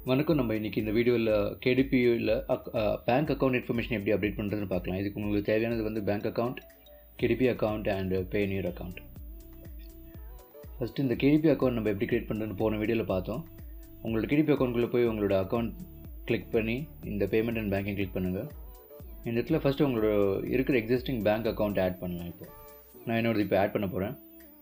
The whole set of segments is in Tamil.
வணக்கம் நம்ம இன்றைக்கி இந்த வீடியோவில் கேடிபியில் அக் பேங்க் அக்கௌண்ட் இன்ஃபர்மேஷன் எப்படி அப்டேட் பண்ணுறதுன்னு பார்க்கலாம் இதுக்கு உங்களுக்கு தேவையானது வந்து bank account KDP account and Payoneer account first இந்த கேடிபி அக்கௌண்ட் நம்ம எப்படி க்ரியேட் பண்ணுறதுன்னு போன வீடியோவில் பார்த்தோம் உங்களோட கேடிபி அக்கௌண்ட்குள்ளே போய் உங்களோட அக்கௌண்ட் கிளிக் பண்ணி இந்த பேமெண்ட் அண்ட் பேங்கிங் கிளிக் பண்ணுங்கள் இந்த இடத்துல ஃபஸ்ட்டு உங்களோட இருக்கிற எக்ஸிஸ்டிங் பேங்க் அக்கௌண்ட் ஆட் பண்ணலாம் இப்போ நான் என்னோடது இப்போ ஆட் பண்ண போகிறேன்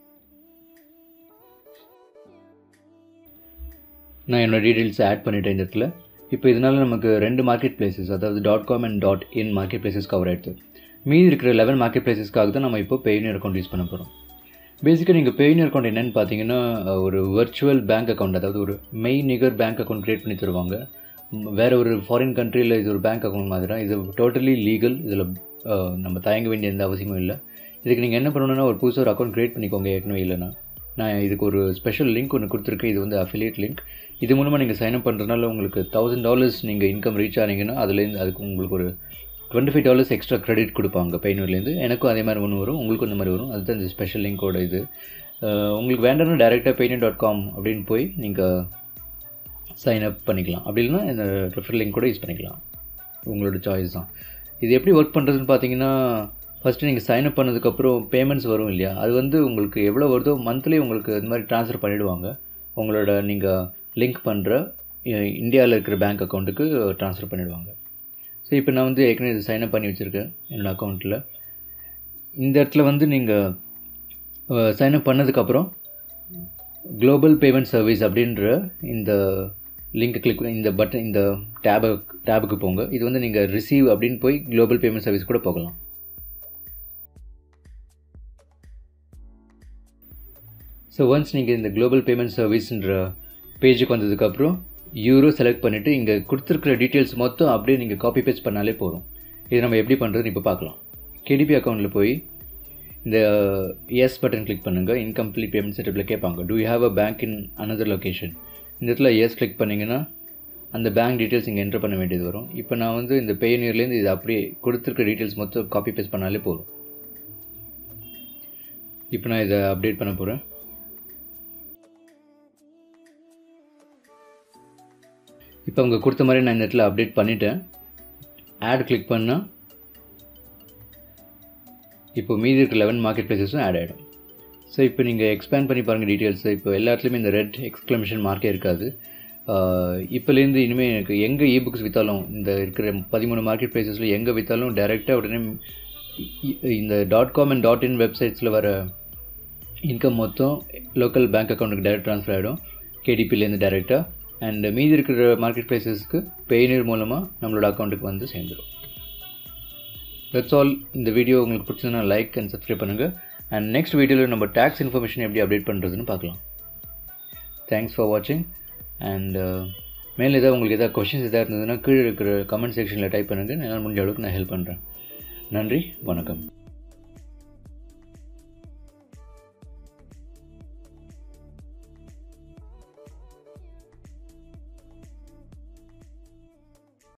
நான் என்னோடய டீட்டெயில்ஸ் ஆட் பண்ணிட்டேன் இந்த இடத்துல இப்போ இதனால் நமக்கு ரெண்டு மார்க்கெட் பிளேசஸ் அதாவது dot com and dot in market places cover ஆகிடுது மீதி இருக்கிற லெவன் மார்க்கெட் பிளேசஸ்க்காக தான் நம்ம இப்போ பெயினியர் அக்கௌண்ட் யூஸ் பண்ண போகிறோம் பேசிக்காக நீங்கள் பெயினியர் அக்கௌண்ட் என்னென்னு பார்த்தீங்கன்னா ஒரு வர்ச்சுவல் பேங்க் அக்கௌண்ட் அதாவது ஒரு மெய் நிகர் பேங்க் அக்கௌண்ட் க்ரியேட் பண்ணி தருவாங்க வேறு ஒரு ஃபாரின் கண்ட்ரியில் இது ஒரு பேங்க் அக்கௌண்ட் மாதிரி தான் இது டோட்டலி லீகல் இதில் நம்ம தயங்க வேண்டிய எந்த அவசியமும் இல்லை இதுக்கு நீங்கள் என்ன பண்ணணுன்னா ஒரு புதுசாக ஒரு அக்கௌண்ட் க்ரியேட் பண்ணிக்கோங்க ஏற்கனவே இல்லைன்னா நான் இதுக்கு ஒரு ஸ்பெஷல் லிங்க் ஒன்று கொடுத்துருக்கேன் இது வந்து அஃபிலியேட் லிங்க் இது மூலமாக நீங்கள் சைன் அப் பண்ணுறதுனால உங்களுக்கு தௌசண்ட் டாலர்ஸ் நீங்கள் இன்கம் ரீச் ஆனீங்கன்னா அதுலேருந்து அதுக்கு உங்களுக்கு ஒரு twenty five dollars extra credit கொடுப்பாங்க பெயினூர்லேருந்து எனக்கும் அதே மாதிரி ஒன்று வரும் உங்களுக்கும் இந்த மாதிரி வரும் அதுதான் இந்த ஸ்பெஷல் லிங்கோட இது உங்களுக்கு வேண்டாம்னா டேரெக்டாக பெயினியர் டாட் காம் அப்படின்னு போய் நீங்கள் சைன் அப் பண்ணிக்கலாம் அப்படி இல்லைனா இந்த ரெஃபர் லிங்க் கூட யூஸ் பண்ணிக்கலாம் உங்களோட சாய்ஸ் தான் இது எப்படி ஒர்க் பண்ணுறதுன்னு பார்த்தீங்கன்னா ஃபஸ்ட்டு நீங்கள் சைன் அப் பண்ணதுக்கப்புறம் பேமெண்ட்ஸ் வரும் இல்லையா அது வந்து உங்களுக்கு எவ்வளோ வருதோ மந்த்லி உங்களுக்கு இந்த மாதிரி ட்ரான்ஸ்ஃபர் பண்ணிவிடுவாங்க உங்களோட நீங்கள் லிங்க் பண்ணுற இந்தியாவில் இருக்கிற பேங்க் அக்கௌண்ட்டுக்கு ட்ரான்ஸ்ஃபர் பண்ணிவிடுவாங்க ஸோ இப்போ நான் வந்து ஏற்கனவே இது சைன் அப் பண்ணி வச்சுருக்கேன் என்னோடய அக்கௌண்ட்டில் இந்த இடத்துல வந்து நீங்கள் சைன் அப் பண்ணதுக்கப்புறம் குளோபல் பேமெண்ட் சர்வீஸ் அப்படின்ற இந்த லிங்க் கிளிக் இந்த பட்டன் இந்த டேபு டேபுக்கு போங்க இது வந்து நீங்கள் ரிசீவ் அப்படின்னு போய் குளோபல் பேமெண்ட் சர்வீஸ் கூட போகலாம் ஸோ ஒன்ஸ் நீங்கள் இந்த குளோபல் பேமெண்ட் சர்வீஸ்ன்ற பேஜுக்கு வந்ததுக்கப்புறம் யூரோ செலக்ட் பண்ணிவிட்டு இங்கே கொடுத்துருக்குற டீட்டெயில்ஸ் மொத்தம் அப்படியே நீங்கள் காப்பி பேஸ்ட் பண்ணாலே போதும் இது நம்ம எப்படி பண்ணுறதுன்னு இப்போ பார்க்கலாம் கேடிபி அக்கௌண்ட்டில் போய் இந்த எஸ் பட்டன் கிளிக் பண்ணுங்கள் இன்கம்ப்ளீட் பேமெண்ட் செட்டப்பில் கேட்பாங்க do you have a bank in another location இந்த இடத்துல எஸ் கிளிக் பண்ணிங்கன்னா அந்த பேங்க் டீட்டெயில்ஸ் இங்கே என்ட்ரு பண்ண வேண்டியது வரும் இப்போ நான் வந்து இந்த பேனியர்லேருந்து இது அப்படியே கொடுத்துருக்க டீட்டெயில்ஸ் மொத்தம் காப்பி பேஸ்ட் பண்ணாலே போதும் இப்போ நான் இதை அப்டேட் பண்ண போகிறேன் இப்போ அவங்க கொடுத்த மாதிரி நான் இந்த இடத்துல அப்டேட் பண்ணிட்டேன் ஆட் கிளிக் பண்ணால் இப்போ மீதி இருக்க லெவன் மார்க்கெட் ப்ளேஸஸும் ஆட் ஆகிடும் ஸோ இப்போ நீங்கள் எக்ஸ்பேண்ட் பண்ணி பாருங்கள் டீட்டெயில்ஸ் இப்போ எல்லா இடத்துலையுமே இந்த ரெட் எக்ஸ்க்ளமேஷன் மார்க்கே இருக்காது இப்போலேருந்து இனிமேல் எனக்கு எங்கே இ புக்ஸ் விற்றாலும் இந்த இருக்கிற பதிமூணு மார்க்கெட் ப்ளேஸஸில் எங்கே விற்றாலும் டேரெக்டாக உடனே இந்த dot com and dot in வெப்சைட்ஸில் வர இன்கம் மொத்தம் லோக்கல் பேங்க் அக்கௌண்ட்டுக்கு டேரெக்ட் ட்ரான்ஸ்ஃபர் ஆகிடும் கேடிபிலேருந்து டேரெக்டாக அண்ட் மீதி இருக்கிற மார்க்கெட் ப்ரைஸஸ்க்கு பெயினியர் மூலமாக நம்மளோட அக்கௌண்ட்டுக்கு வந்து சேர்ந்துடும் தட்ஸ் ஆல் இந்த வீடியோ உங்களுக்கு பிடிச்சதுன்னா லைக் அண்ட் சப்ஸ்கிரைப் பண்ணுங்கள் அண்ட் நெக்ஸ்ட் வீடியோவில் நம்ம டேக்ஸ் இன்ஃபர்மேஷன் எப்படி அப்டேட் பண்ணுறதுன்னு பார்க்கலாம் தேங்க்ஸ் ஃபார் வாட்சிங் அண்ட் மேலே ஏதாவது உங்களுக்கு எதாவது கொஷின்ஸ் எதாவது இருந்ததுன்னா கீழே இருக்கிற கமெண்ட் செக்ஷனில் டைப் பண்ணுங்கள் என்னால் முடிஞ்ச அளவுக்கு நான் ஹெல்ப் பண்ணுறேன் நன்றி வணக்கம்